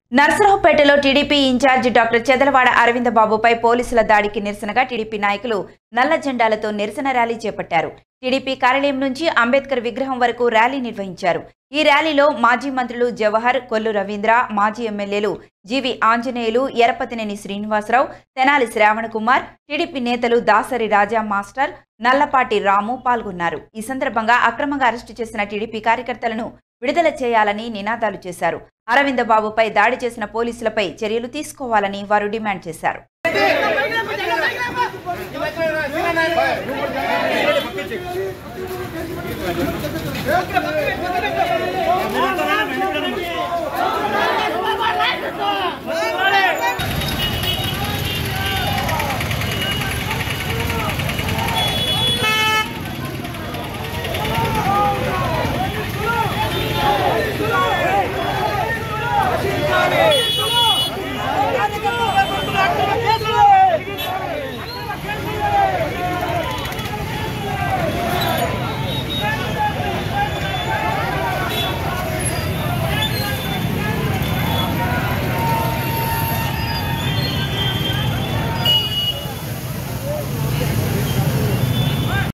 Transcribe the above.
నర్సరావుపేటలో TDP incharge doctor Chedalavada Aravinda బాబుపై పోలీసుల దాడికి నిరసనగా టీడీపీ నాయకులు నల్ల జెండాలతో నిరసన ర్యాలీ చేపట్టారు టీడీపీ కార్యాలయం నుంచి అంబేద్కర్ విగ్రహం వరకు ర్యాలీ నిర్వహించారు ఈ ర్యాలీలో మాజీ మంత్రులు జవహర్ కొల్లు రవీంద్ర మాజీ ఎమ్మెల్యేలు జీవి ఆంజనేయులు ఎరపతినేని శ్రీనివాసరావు తెనాలి శ్రావణకుమార్ టీడీపీ నేతలు దాసరి రాజా మాస్టర్ నల్లపాటి రాము పాల్గొన్నారు ఈ సందర్భంగా అక్రమంగా అరెస్టు చేసిన టీడీపీ కార్యకర్తలను విడుదల చేయాలని నినాదాలు చేశారు అరవింద బాబుపై దాడి చేసిన పోలీసులపై చర్యలు తీసుకోవాలని వారు డిమాండ్ చేశారు ¡Vamos!